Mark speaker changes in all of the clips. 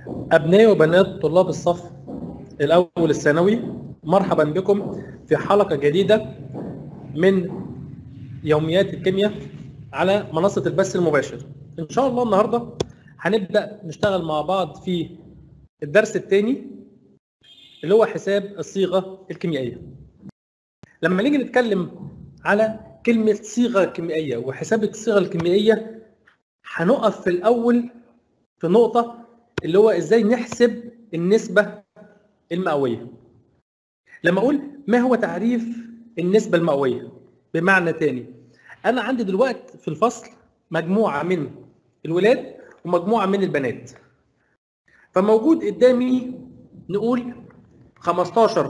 Speaker 1: أبناء وبنات طلاب الصف الأول الثانوي مرحبا بكم في حلقة جديدة من يوميات الكيمياء على منصة البث المباشر إن شاء الله النهاردة هنبدأ نشتغل مع بعض في الدرس الثاني اللي هو حساب الصيغة الكيميائية لما نيجي نتكلم على كلمة صيغة كيميائية وحساب الصيغة الكيميائية هنقف في الأول في نقطة اللي هو ازاي نحسب النسبة المئوية. لما اقول ما هو تعريف النسبة المئوية؟ بمعنى تاني انا عندي دلوقتي في الفصل مجموعة من الولاد ومجموعة من البنات. فموجود قدامي نقول 15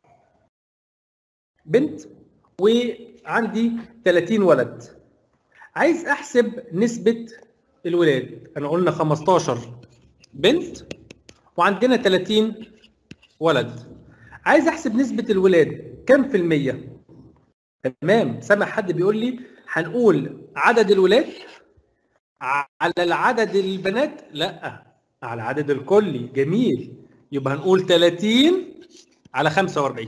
Speaker 1: بنت وعندي 30 ولد. عايز احسب نسبة الولاد، انا قلنا 15 بنت وعندنا 30 ولد عايز احسب نسبة الولاد كم في المية تمام سامع حد بيقول لي هنقول عدد الولاد على العدد البنات لا على العدد الكلي جميل يبقى هنقول 30 على 45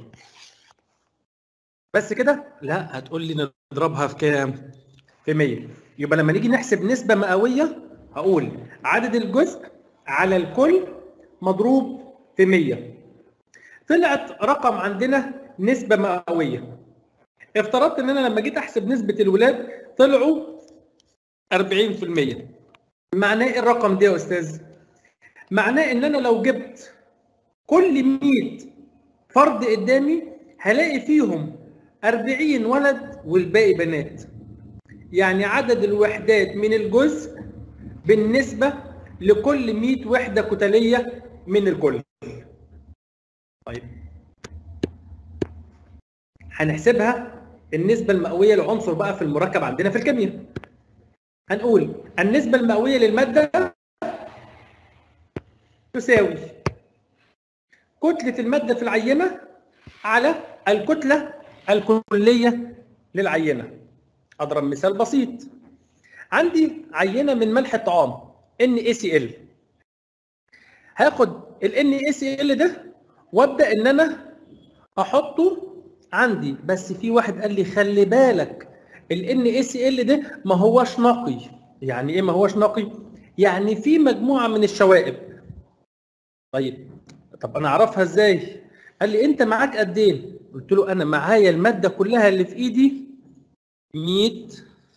Speaker 1: بس كده لا هتقول لي نضربها في كام في 100 يبقى لما نيجي نحسب نسبة مئوية هقول عدد الجزء على الكل مضروب في 100 طلعت رقم عندنا نسبة مئوية افترضت ان انا لما جيت احسب نسبة الولاد طلعوا 40% معناه ايه الرقم ده يا استاذ؟ معناه ان انا لو جبت كل 100 فرد قدامي هلاقي فيهم 40 ولد والباقي بنات يعني عدد الوحدات من الجزء بالنسبة لكل 100 وحدة كتلية من الكل. طيب هنحسبها النسبة المئوية لعنصر بقى في المركب عندنا في الكيمياء. هنقول النسبة المئوية للمادة تساوي كتلة المادة في العينة على الكتلة الكلية للعينة. أضرب مثال بسيط. عندي عينة من ملح الطعام NaCl هاخد ال NaCl ده وابدا ان انا احطه عندي بس في واحد قال لي خلي بالك ال NaCl ده ما هوش نقي يعني ايه ما هوش نقي يعني في مجموعه من الشوائب طيب طب انا اعرفها ازاي قال لي انت معاك قد ايه قلت له انا معايا الماده كلها اللي في ايدي 100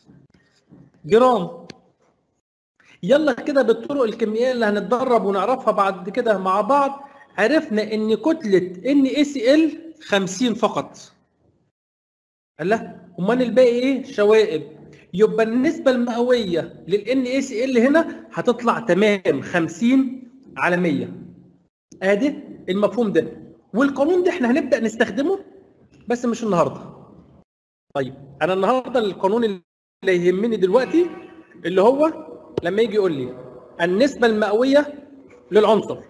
Speaker 1: جرام يلا كده بالطرق الكيميائيه اللي هنتدرب ونعرفها بعد كده مع بعض عرفنا ان كتله NaCl 50 فقط قال لا امال الباقي ايه شوائب يبقى النسبه المئويه لل NaCl هنا هتطلع تمام 50 على 100 ادي المفهوم ده والقانون ده احنا هنبدا نستخدمه بس مش النهارده طيب انا النهارده القانون اللي يهمني دلوقتي اللي هو لما يجي يقول لي النسبة المئوية للعنصر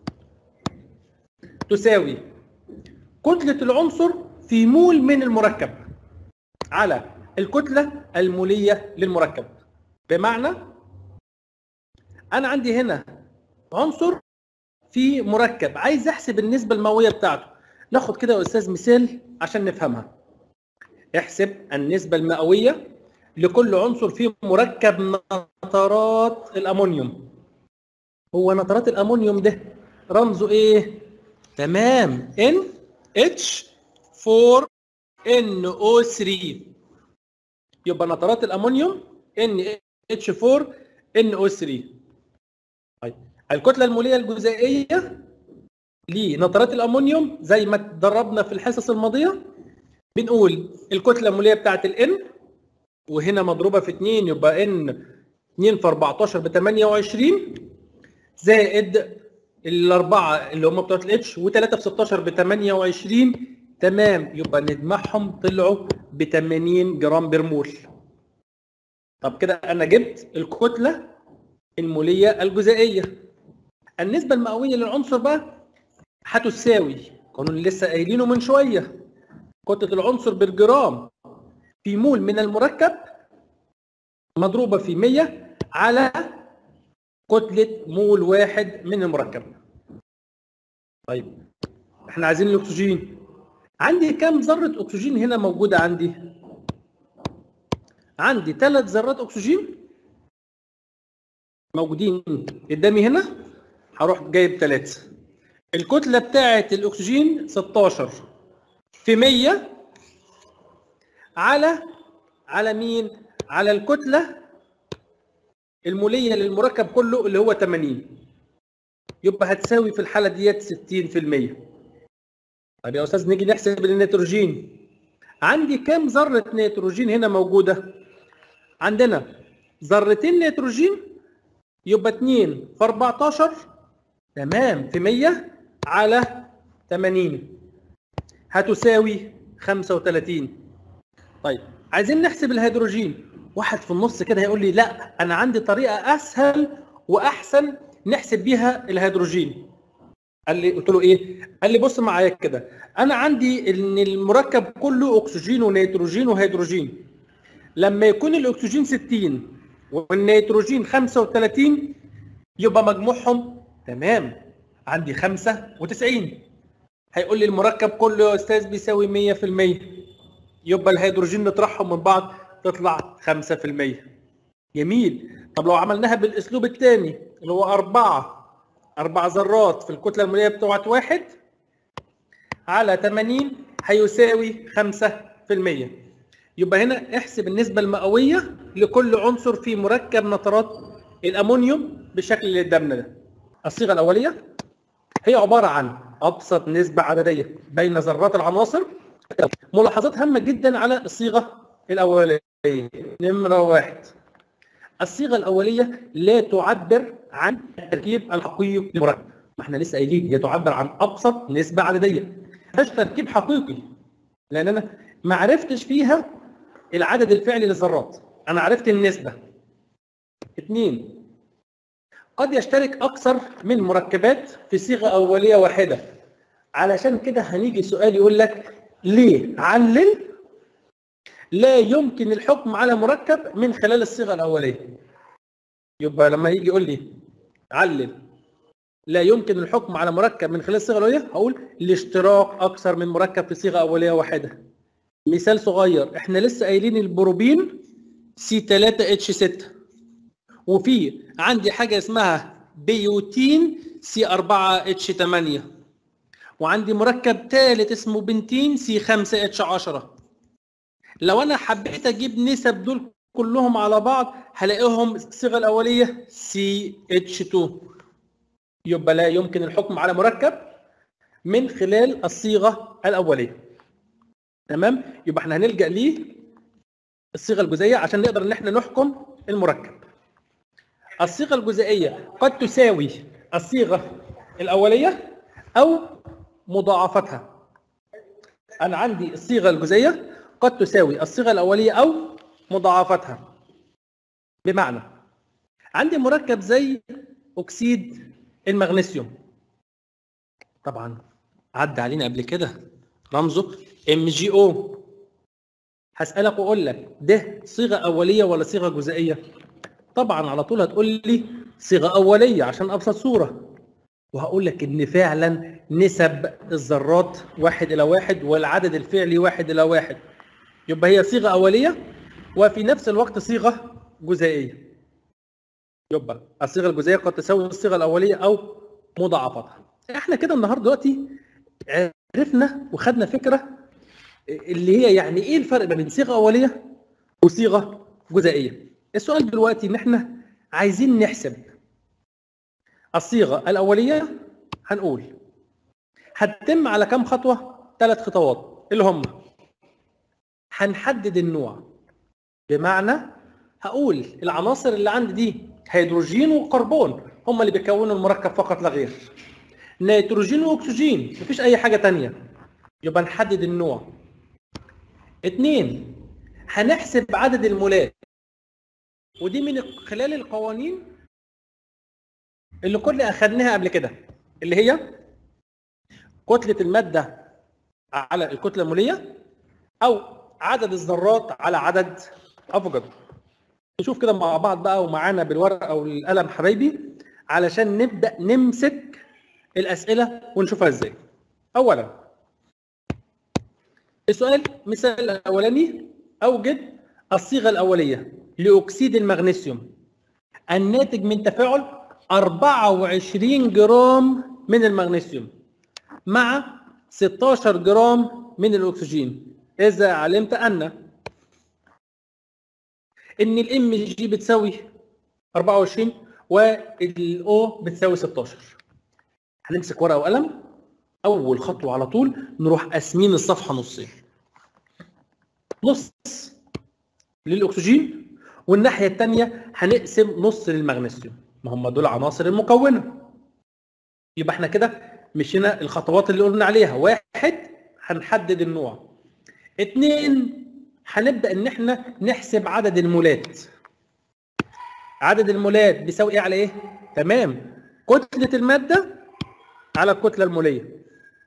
Speaker 1: تساوي كتلة العنصر في مول من المركب على الكتلة المولية للمركب بمعنى أنا عندي هنا عنصر في مركب عايز أحسب النسبة المئوية بتاعته ناخد كده يا أستاذ مثال عشان نفهمها احسب النسبة المئوية لكل عنصر فيه مركب نترات الامونيوم هو نترات الامونيوم ده رمزه ايه تمام ان اتش 4 ان او 3 يبقى نترات الامونيوم ان اتش 4 ان او 3 طيب الكتله الموليه الجزيئيه لنترات الامونيوم زي ما اتدربنا في الحصص الماضيه بنقول الكتله الموليه بتاعت الان وهنا مضروبه في 2 يبقى ان 2 في 14 ب 28 زائد الاربعه اللي هم بتوع الاتش و3 في 16 ب 28 تمام يبقى نجمعهم طلعوا ب 80 جرام برمول طب كده انا جبت الكتله الموليه الجزيئيه النسبه المئويه للعنصر بقى هتساوي قانون لسه قايلينه من شويه كتله العنصر بالجرام في مول من المركب مضروبة في 100 على كتله مول واحد من المركب طيب احنا عايزين الاكسجين عندي كم ذره اكسجين هنا موجوده عندي عندي ثلاث ذرات اكسجين موجودين قدامي هنا هروح جايب ثلاثه الكتله بتاعه الاكسجين 16 في 100 على على مين على الكتله الموليه للمركب كله اللي هو 80 يبقى هتساوي في الحاله ديت 60% طيب يا استاذ نيجي نحسب النيتروجين عندي كام ذره نيتروجين هنا موجوده عندنا ذرتين نيتروجين يبقى 2 في 14 تمام في 100 على 80 هتساوي 35 طيب عايزين نحسب الهيدروجين واحد في النص كده هيقول لي لا انا عندي طريقه اسهل واحسن نحسب بيها الهيدروجين قال لي قلت له ايه قال لي بص معايا كده انا عندي ان المركب كله اكسجين ونيتروجين وهيدروجين لما يكون الاكسجين 60 والنيتروجين 35 يبقى مجموعهم تمام عندي 95 هيقول لي المركب كله يا استاذ بيساوي 100% يبقى الهيدروجين نطرحهم من بعض تطلع 5% جميل طب لو عملناها بالاسلوب الثاني اللي هو أربعة أربع ذرات في الكتلة المولية بتوعت واحد على 80 هيساوي 5% يبقى هنا احسب النسبة المئوية لكل عنصر في مركب نترات الأمونيوم بالشكل اللي قدامنا ده الصيغة الأولية هي عبارة عن أبسط نسبة عددية بين ذرات العناصر ملاحظات هامة جدا على الصيغة الأولية نمرة واحد الصيغة الأولية لا تعبر عن التركيب الحقيقي للمركب ما احنا لسه قايلين هي تعبر عن أبسط نسبة عددية مش تركيب حقيقي لأن أنا ما عرفتش فيها العدد الفعلي للذرات أنا عرفت النسبة اثنين قد يشترك أكثر من مركبات في صيغة أولية واحدة علشان كده هنيجي سؤال يقول لك ليه علل لا يمكن الحكم على مركب من خلال الصيغه الاوليه يبقى لما يجي يقول لي علل لا يمكن الحكم على مركب من خلال الصيغه الاوليه هقول الاشتراك اكثر من مركب في صيغه اوليه واحده مثال صغير احنا لسه قايلين البروبين سي 3 اتش 6 وفي عندي حاجه اسمها بيوتين سي 4 اتش 8 وعندي مركب ثالث اسمه بنتين سي 5 اتش 10 لو انا حبيت اجيب نسب دول كلهم على بعض هلاقيهم الصيغه الاوليه سي اتش 2 يبقى لا يمكن الحكم على مركب من خلال الصيغه الاوليه تمام يبقى احنا هنلجا ليه الصيغه الجزئيه عشان نقدر ان احنا نحكم المركب الصيغه الجزئيه قد تساوي الصيغه الاوليه او مضاعفتها انا عندي الصيغه الجزئيه قد تساوي الصيغه الاوليه او مضاعفتها بمعنى عندي مركب زي اكسيد المغنيسيوم طبعا عدى علينا قبل كده رمزه ام جي او هسالك واقول لك ده صيغه اوليه ولا صيغه جزئيه طبعا على طول هتقول لي صيغه اوليه عشان ابسط صوره وهقول لك ان فعلا نسب الذرات واحد الى واحد والعدد الفعلي واحد الى واحد يبقى هي صيغه اوليه وفي نفس الوقت صيغه جزائيه يبقى الصيغه الجزائيه قد تساوي الصيغه الاوليه او مضاعفتها احنا كده النهارده دلوقتي عرفنا وخدنا فكره اللي هي يعني ايه الفرق بين صيغه اوليه وصيغه جزائيه السؤال دلوقتي ان احنا عايزين نحسب الصيغه الاوليه هنقول هتتم على كام خطوه ثلاث خطوات اللي هم هنحدد النوع بمعنى هقول العناصر اللي عندي دي هيدروجين وكربون هم اللي بيكونوا المركب فقط لا غير نيتروجين واكسجين مفيش اي حاجه تانية يبقى نحدد النوع اتنين هنحسب عدد المولات ودي من خلال القوانين اللي كنا اخدناها قبل كده اللي هي كتله الماده على الكتله الموليه او عدد الذرات على عدد افوكادو نشوف كده مع بعض بقى ومعانا بالورقه او القلم حبايبي علشان نبدا نمسك الاسئله ونشوفها ازاي اولا السؤال مثال الاولاني اوجد الصيغه الاوليه لاكسيد المغنيسيوم الناتج من تفاعل 24 جرام من المغنيسيوم مع 16 جرام من الاكسجين اذا علمت ان ان الام جي بتساوي 24 والاو بتساوي 16 هنمسك ورقه وقلم اول خطوه على طول نروح قاسمين الصفحه نصين نص للاكسجين والناحيه الثانيه هنقسم نص للمغنيسيوم ما هم دول عناصر المكونه يبقى احنا كده مشينا الخطوات اللي قلنا عليها واحد هنحدد النوع اتنين هنبدا ان احنا نحسب عدد المولات عدد المولات بيساوي ايه على ايه تمام كتله الماده على الكتله الموليه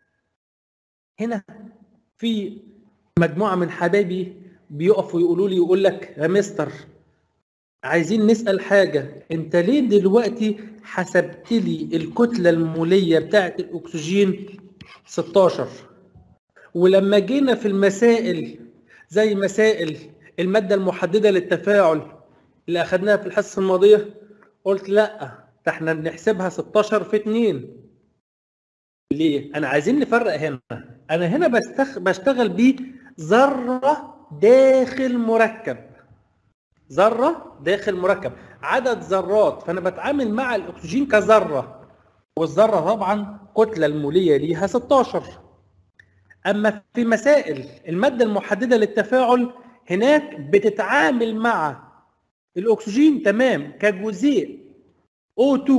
Speaker 1: هنا في مجموعه من حبايبي بيقفوا يقولوا لي يقول لك يا مستر عايزين نسال حاجه انت ليه دلوقتي حسبت لي الكتله الموليه بتاعه الاكسجين 16 ولما جينا في المسائل زي مسائل الماده المحدده للتفاعل اللي اخذناها في الحصه الماضيه قلت لا ده احنا بنحسبها 16 في 2 ليه انا عايزين نفرق هنا انا هنا بستخ... بشتغل بيه ذره داخل مركب ذره داخل مركب عدد ذرات فانا بتعامل مع الاكسجين كذره والذره طبعا كتله الموليه ليها 16 اما في مسائل الماده المحدده للتفاعل هناك بتتعامل مع الاكسجين تمام كجزيء O2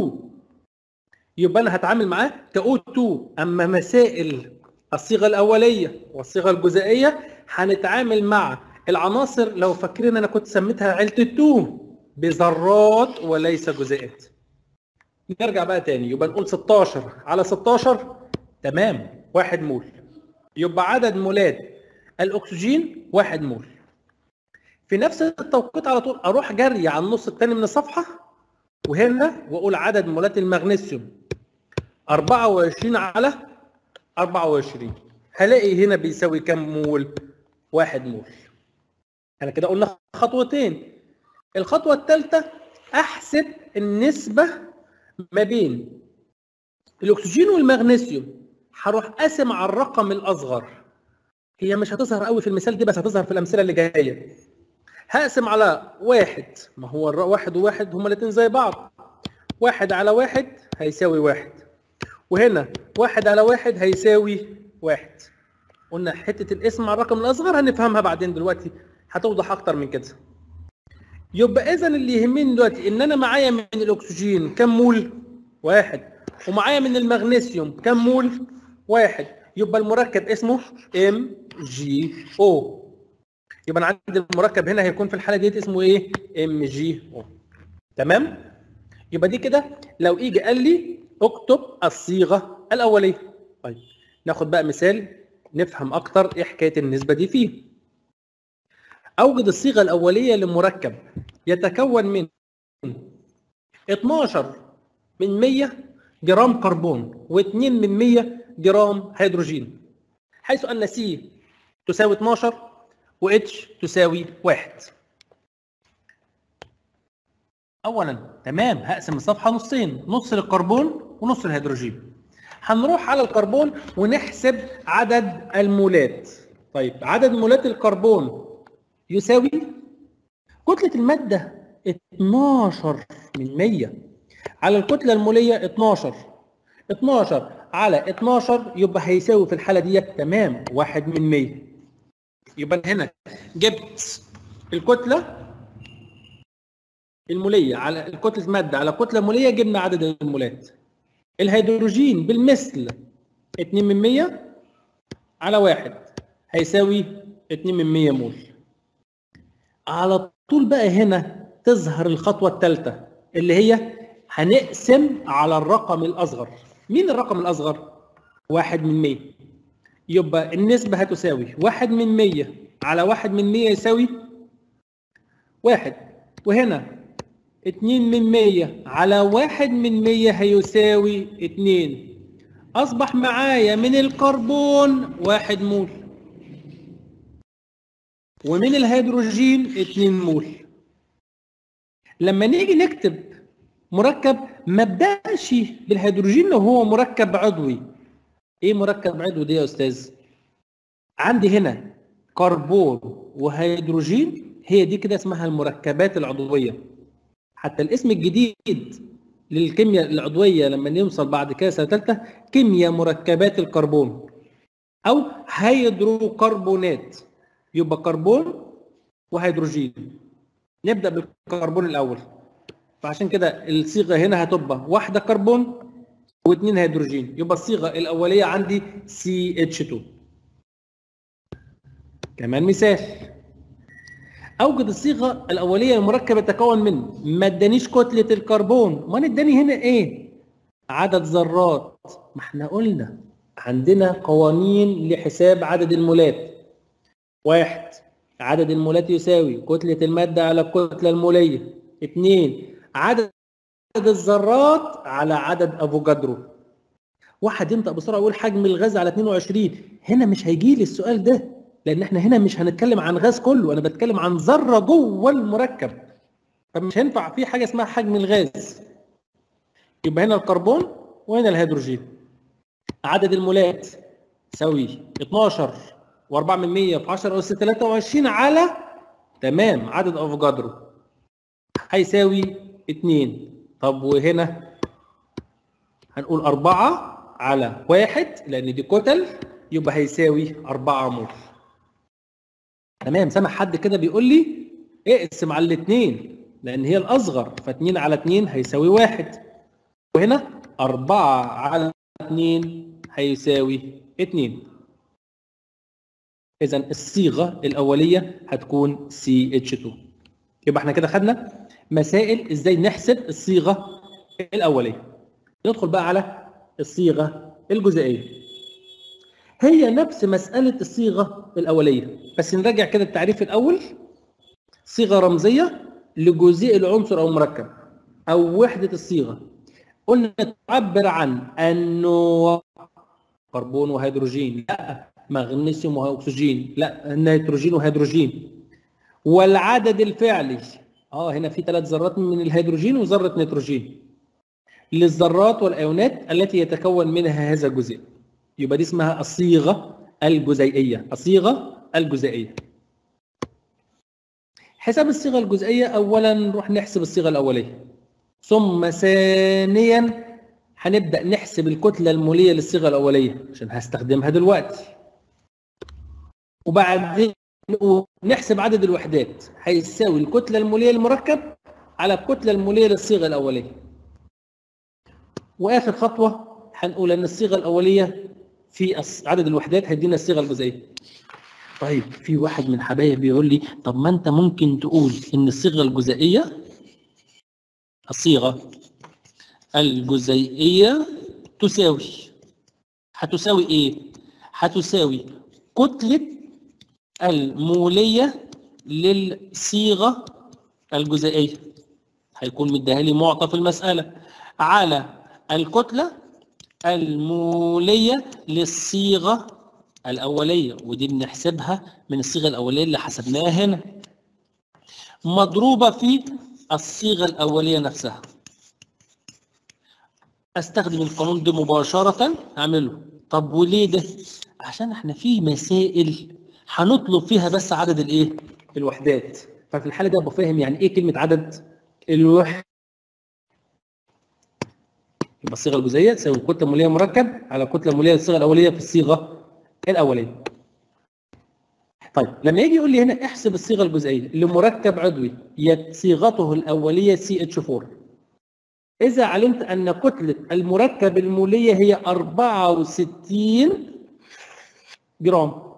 Speaker 1: يبقى انا هتعامل معاه ك O2 اما مسائل الصيغه الاوليه والصيغه الجزيئيه هنتعامل مع العناصر لو فاكرين انا كنت سميتها عيله التو بذرات وليس جزيئات نرجع بقى تاني يبقى نقول 16 على 16 تمام واحد مول يبقى عدد مولات الاكسجين واحد مول في نفس التوقيت على طول اروح جري على النص الثاني من الصفحه وهنا واقول عدد مولات المغنيسيوم 24 على 24 هلاقي هنا بيساوي كم مول؟ واحد مول احنا كده قلنا خطوتين الخطوه الثالثه احسب النسبه ما بين الاكسجين والمغنيسيوم هروح قاسم على الرقم الاصغر هي مش هتظهر قوي في المثال دي بس هتظهر في الامثله اللي جايه هقسم على واحد ما هو واحد وواحد هما الاثنين زي بعض واحد على واحد هيساوي واحد وهنا واحد على واحد هيساوي واحد قلنا حته الاسم على الرقم الاصغر هنفهمها بعدين دلوقتي هتوضح اكتر من كده يبقى اذا اللي يهمني دلوقتي ان انا معايا من الاكسجين كم مول واحد ومعايا من المغنيسيوم كم مول واحد يبقى المركب اسمه ام جي او يبقى انا عندي المركب هنا هيكون في الحاله ديت اسمه ايه ام جي او تمام يبقى دي كده لو يجي قال لي اكتب الصيغه الاوليه طيب ناخد بقى مثال نفهم اكتر ايه حكايه النسبه دي فيه اوجد الصيغه الاوليه لمركب يتكون من 12 من 100 جرام كربون و2 من 100 جرام هيدروجين حيث ان سي تساوي 12 واتش تساوي 1 اولا تمام هقسم الصفحه نصين نص للكربون ونص للهيدروجين هنروح على الكربون ونحسب عدد المولات طيب عدد مولات الكربون يساوي كتلة المادة 12 من 100 على الكتلة المولية 12 12 على 12 يبقى هيساوي في الحالة دي تمام 1 من 100 يبقى هنا جبت الكتلة المولية على الكتلة المادة على كتلة مولية جبنا عدد المولات الهيدروجين بالمثل 2 من 100 على 1 هيساوي 2 من 100 مول على طول بقى هنا تظهر الخطوة الثالثة اللي هي هنقسم على الرقم الأصغر مين الرقم الأصغر؟ 1 من 100 يبقى النسبة هتساوي 1 من 100 على 1 من 100 يساوي 1 وهنا 2 من 100 على 1 من 100 هيساوي 2 أصبح معايا من الكربون 1 مول ومن الهيدروجين 2 مول لما نيجي نكتب مركب ما ابداش بالهيدروجين لو هو مركب عضوي ايه مركب عضوي ده يا استاذ عندي هنا كربون وهيدروجين هي دي كده اسمها المركبات العضويه حتى الاسم الجديد للكيمياء العضويه لما نوصل بعد كده سنه ثالثه كيمياء مركبات الكربون او هيدروكربونات يبقى كربون وهيدروجين نبدا بالكربون الاول فعشان كده الصيغه هنا هتبقى واحده كربون واثنين هيدروجين يبقى الصيغه الاوليه عندي CH2 كمان مثال اوجد الصيغه الاوليه للمركب يتكون من ما ادانيش كتله الكربون ما اداني هنا ايه عدد ذرات ما احنا قلنا عندنا قوانين لحساب عدد المولات واحد عدد المولات يساوي كتلة المادة على الكتلة المولية اثنين عدد الذرات على عدد افوكادرو واحد ينطق بسرعه يقول حجم الغاز على 22 هنا مش هيجي لي السؤال ده لان احنا هنا مش هنتكلم عن غاز كله انا بتكلم عن ذره جوه المركب فمش هينفع في حاجه اسمها حجم الغاز يبقى هنا الكربون وهنا الهيدروجين عدد المولات يساوي 12 و4 من 100 في 10 اس 23 على تمام عدد افوكادرو هيساوي 2 طب وهنا هنقول 4 على 1 لان دي كتل يبقى هيساوي 4 مول تمام سامع حد كده بيقول لي اقسم على الاثنين لان هي الاصغر ف2 على 2 هيساوي 1 وهنا 4 على 2 هيساوي 2 اذا الصيغه الاوليه هتكون CH2 يبقى احنا كده خدنا مسائل ازاي نحسب الصيغه الاوليه ندخل بقى على الصيغه الجزئيه هي نفس مساله الصيغه الاوليه بس نراجع كده التعريف الاول صيغه رمزيه لجزيء العنصر او المركب او وحده الصيغه قلنا تعبر عن انه كربون وهيدروجين لا مغنيسيوم واكسجين لا نيتروجين وهيدروجين والعدد الفعلي اه هنا في ثلاث ذرات من الهيدروجين وذره نيتروجين للذرات والايونات التي يتكون منها هذا الجزيء يبقى دي اسمها الصيغه الجزيئيه الصيغه الجزيئيه حساب الصيغه الجزئيه اولا نروح نحسب الصيغه الاوليه ثم ثانيا هنبدا نحسب الكتله الموليه للصيغه الاوليه عشان هستخدمها دلوقتي وبعدين نحسب عدد الوحدات هيساوي الكتله الموليه للمركب على الكتله الموليه للصيغه الاوليه واخر خطوه هنقول ان الصيغه الاوليه في عدد الوحدات هيدينا الصيغه الجزئيه طيب في واحد من حبايبي بيقول لي طب ما انت ممكن تقول ان الصيغه الجزئيه الصيغه الجزيئيه تساوي هتساوي ايه هتساوي كتله الموليه للصيغه الجزيئيه هيكون مديها لي معطى في المساله على الكتله الموليه للصيغه الاوليه ودي بنحسبها من الصيغه الاوليه اللي حسبناها هنا مضروبه في الصيغه الاوليه نفسها استخدم القانون ده مباشره اعمله طب وليه ده عشان احنا في مسائل هنطلب فيها بس عدد الايه الوحدات ففي الحاله دي ابقى فاهم يعني ايه كلمه عدد الوحدات يبقى الصيغه الجزئيه تساوي الكتله الموليه مركب على الكتله الموليه للصيغه الاوليه في الصيغه الاوليه طيب لما يجي يقول لي هنا احسب الصيغه الجزئيه لمركب عضوي صيغته الاوليه CH4 اذا علمت ان كتله المركب الموليه هي 64 جرام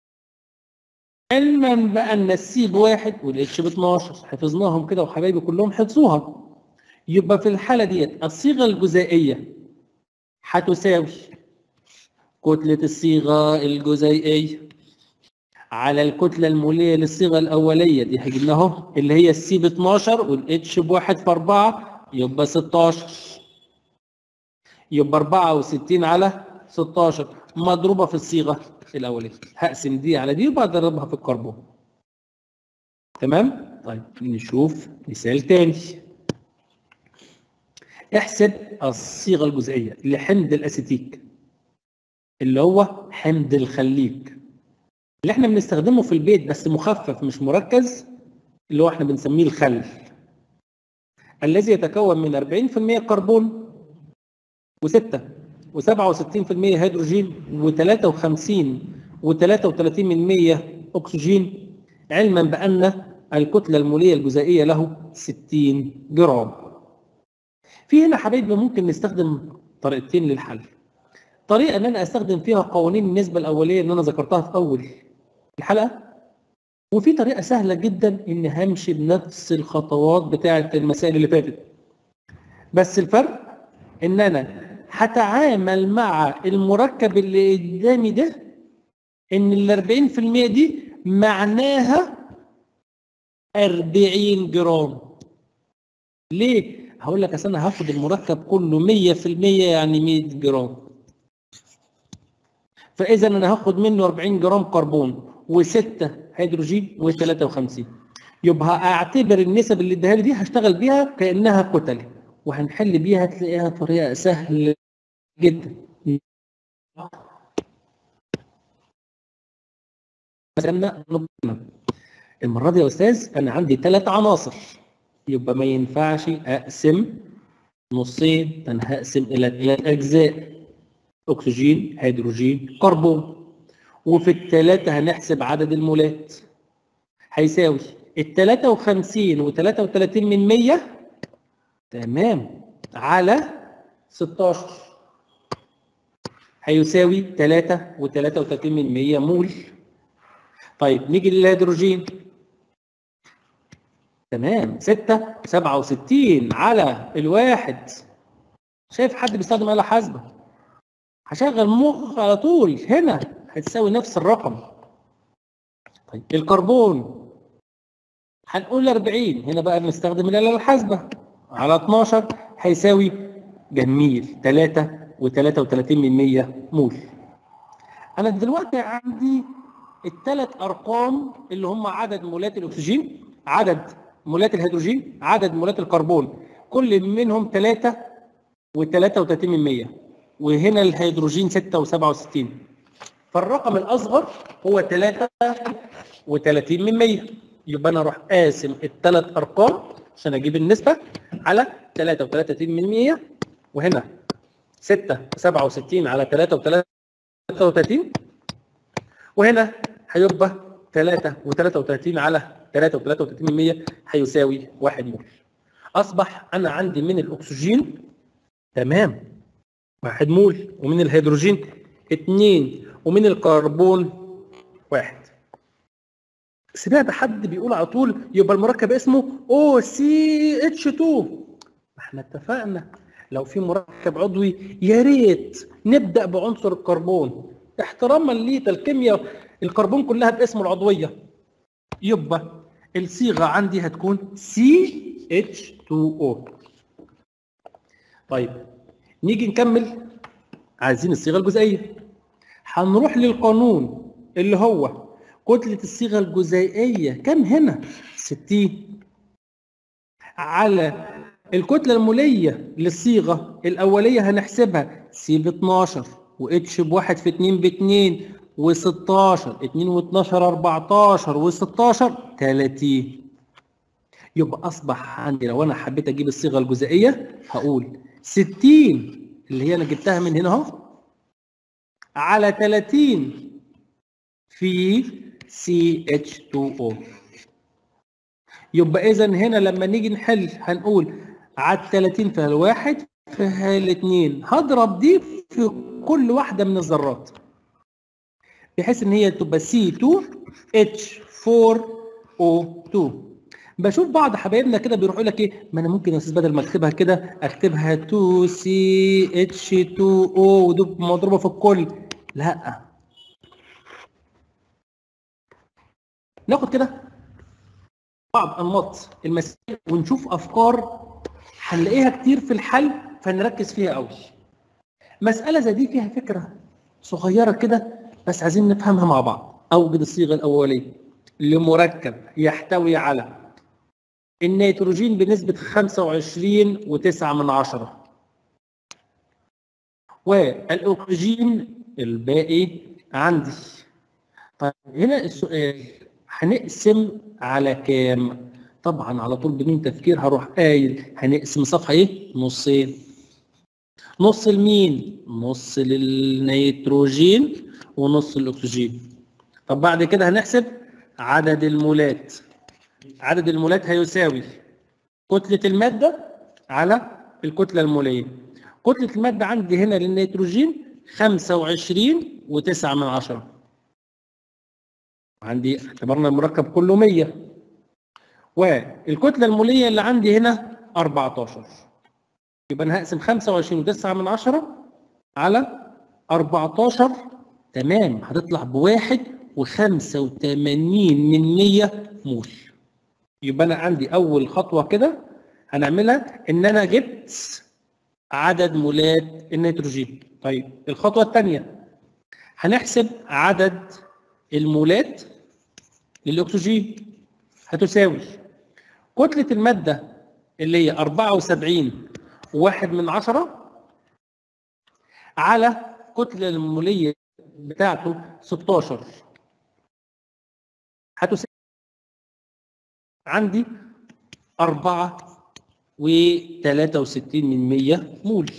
Speaker 1: علما بان السي بواحد والاتش ب 12 حفظناهم كده وحبايبي كلهم حفظوها يبقى في الحالة ديت الصيغة الجزيئية هتساوي كتلة الصيغة الجزيئية على الكتلة المولية للصيغة الأولية دي هجيبنا اهو اللي هي السي ب 12 والاتش بواحد في 4 يبقى 16 يبقى 64 على 16 مضروبة في الصيغة الأولية هقسم دي على دي وبعد اضربها في الكربون تمام؟ طيب نشوف مثال تاني احسب الصيغة الجزئية لحمض الأسيتيك اللي هو حمض الخليج اللي احنا بنستخدمه في البيت بس مخفف مش مركز اللي هو احنا بنسميه الخل الذي يتكون من 40% كربون و6 و67% هيدروجين و53 و33 من 100 اكسجين علما بان الكتله الموليه الجزيئيه له 60 جرام في هنا حبايبي ممكن نستخدم طريقتين للحل طريقه ان انا استخدم فيها قوانين النسبه الاوليه اللي انا ذكرتها في اول الحلقه وفي طريقه سهله جدا ان همشي بنفس الخطوات بتاعه المسائل اللي فاتت بس الفرق ان انا هتعامل مع المركب اللي قدامي ده ان ال 40% دي معناها 40 جرام ليه؟ هقول لك اصل انا هاخد المركب كله 100% يعني 100 جرام فاذا انا هاخد منه 40 جرام كربون و6 هيدروجين و53 يبقى اعتبر النسب اللي اديها لي دي هشتغل بيها كانها كتل وهنحل بيها تلاقيها طريقه سهله جدا مثلا المره دي يا استاذ انا عندي ثلاث عناصر يبقى ما ينفعش اقسم نصين انا هقسم الى ثلاث اجزاء اكسجين هيدروجين كربون وفي الثلاثه هنحسب عدد المولات هيساوي ال 53 و33 من 100 تمام على 16 هيساوي 3 و33 من 100 مول طيب نيجي للهيدروجين تمام 6 67 على الواحد شايف حد بيستخدم آلة حاسبة هشغل مخ على طول هنا هتساوي نفس الرقم طيب الكربون هنقول 40 هنا بقى بنستخدم الآلة الحاسبة على 12 هيساوي جميل 3 و33 من 100 مول انا دلوقتي عندي الثلاث ارقام اللي هم عدد مولات الاكسجين عدد مولات الهيدروجين عدد مولات الكربون كل منهم 3 و33 من 100 وهنا الهيدروجين 6 و67 فالرقم الاصغر هو 3 و30 من 100 يبقى انا اروح قاسم الثلاث ارقام عشان اجيب النسبه على 3 و33 من 100 وهنا 6 67 على 3 و33 وهنا هيبقى 3 و33 على 3 و33 من 100 هيساوي 1 مول اصبح انا عندي من الاكسجين تمام 1 مول ومن الهيدروجين 2 ومن الكربون 1 سمعت حد بيقول على طول يبقى المركب اسمه او سي اتش 2 احنا اتفقنا لو في مركب عضوي يا ريت نبدا بعنصر الكربون احتراما ليه الكيمياء الكربون كلها باسمه العضويه يبقى الصيغه عندي هتكون CH2O طيب نيجي نكمل عايزين الصيغه الجزئيه هنروح للقانون اللي هو كتله الصيغه الجزيئيه كم هنا 60 على الكتله الموليه للصيغه الاوليه هنحسبها سي ب 12 واتش بواحد في 2 ب 2 و16 2 و12 14 و16 30 يبقى اصبح عندي لو انا حبيت اجيب الصيغه الجزائيه هقول 60 اللي هي انا جبتها من هنا اهو على 30 في CH2O يبقى اذا هنا لما نيجي نحل هنقول على 30 فيها الواحد فيها الاثنين هضرب دي في كل واحده من الذرات بحيث ان هي تبقى C2H4O2 بشوف بعض حبايبنا كده بيروحوا لك ايه ما انا ممكن يا استاذ بدل ما اكتبها كده اكتبها 2CH2O ودي مضروبه في الكل لا ناخد كده بعض انماط المسائل ونشوف افكار هنلاقيها كتير في الحل فنركز فيها قوي مساله زي دي فيها فكره صغيره كده بس عايزين نفهمها مع بعض اوجد الصيغه الاوليه لمركب يحتوي على النيتروجين بنسبة 25 و9 من عشرة والأكسجين الباقي عندي طيب هنا السؤال هنقسم على كام؟ طبعا على طول بدون تفكير هروح قايل هنقسم صفحة ايه؟ نصين نص لمين؟ نص للنيتروجين ونص للأكسجين طب بعد كده هنحسب عدد المولات عدد المولات هيساوي كتلة المادة على الكتلة المولية كتلة المادة عندي هنا للنيتروجين 25 و9 من عشرة عندي اعتبرنا المركب كله 100 والكتلة المولية اللي عندي هنا 14 يبقى انا هقسم 25 و9 من عشرة على 14 تمام هتطلع بواحد و85 من 100 مول يبقى انا عندي اول خطوه كده هنعملها ان انا جبت عدد مولات النيتروجين طيب الخطوه الثانيه هنحسب عدد المولات للاكسجين هتساوي كتله الماده اللي هي 74 واحد من عشرة على كتلة المولية بتاعته 16 هتساوي عندي أربعة وتلاتة وستين من مية مول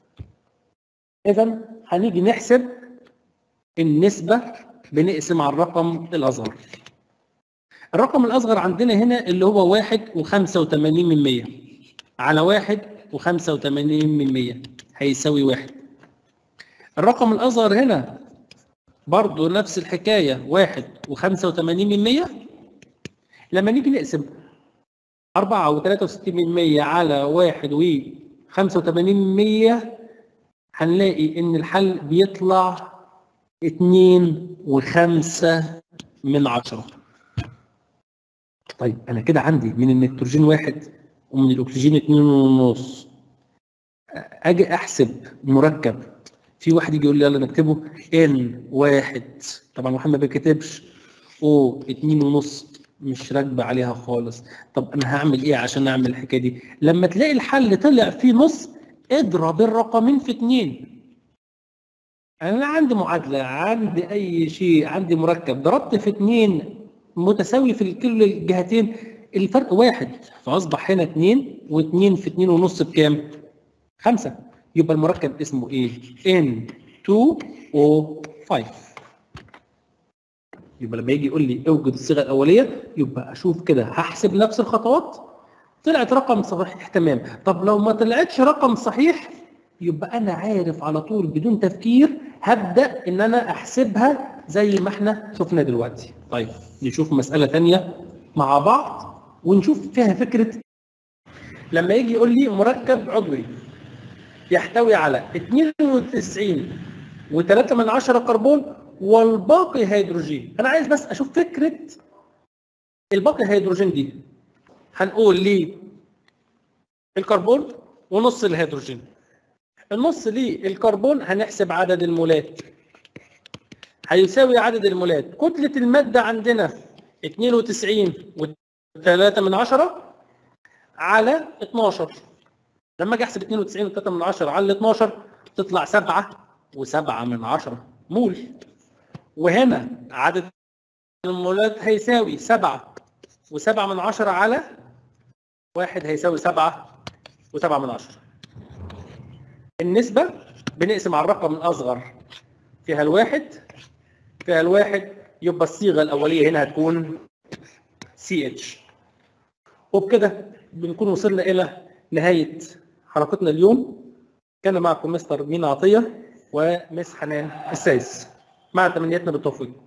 Speaker 1: إذا هنيجي نحسب النسبة بنقسم على الرقم الأصغر الرقم الأصغر عندنا هنا اللي هو واحد وخمسة وتمانين من مية على واحد وخمسة وتمانين من مية هيساوي واحد الرقم الأصغر هنا برضو نفس الحكاية واحد وخمسة وتمانين من مية لما نيجي نقسم أربعة وثلاثة وستين من مية على واحد وخمسة وتمانين من مية هنلاقي إن الحل بيطلع اتنين وخمسة من عشرة طيب أنا كده عندي من النيتروجين واحد ومن الأكسجين اتنين ونص أجي أحسب مركب في واحد يجي يقول لي يلا نكتبه ان واحد طبعا واحد ما بيكتبش او اتنين ونص مش راكبه عليها خالص طب انا هعمل ايه عشان اعمل الحكايه دي لما تلاقي الحل طلع فيه نص اضرب الرقمين في اتنين انا عندي معادله عندي اي شيء عندي مركب ضربت في اتنين متساوي في كل الجهتين الفرق واحد فاصبح هنا اتنين واتنين في اتنين ونص بكام؟ خمسه يبقى المركب اسمه ايه؟ N2O5 يبقى لما يجي يقول لي اوجد الصيغه الاوليه يبقى اشوف كده هحسب نفس الخطوات طلعت رقم صحيح تمام طب لو ما طلعتش رقم صحيح يبقى انا عارف على طول بدون تفكير هبدا ان انا احسبها زي ما احنا شفنا دلوقتي طيب نشوف مساله ثانيه مع بعض ونشوف فيها فكره لما يجي يقول لي مركب عضوي يحتوي على 92 و3 من عشرة كربون والباقي هيدروجين انا عايز بس اشوف فكره الباقي هيدروجين دي هنقول ليه الكربون ونص الهيدروجين النص للكربون هنحسب عدد المولات هيساوي عدد المولات كتلة المادة عندنا 92 و3 من عشرة على 12 لما اجي احسب 92 و3 من عشرة على 12 تطلع 7 و7 من عشرة مول وهنا عدد المولات هيساوي 7 و7 من عشرة على واحد هيساوي 7 و7 من عشرة النسبة بنقسم على الرقم الأصغر فيها الواحد فيها الواحد يبقى الصيغة الأولية هنا هتكون CH وبكده بنكون وصلنا إلى نهاية حلقتنا اليوم كان معكم مستر مينا عطية ومس حنان السايس مع تمنياتنا بالتوفيق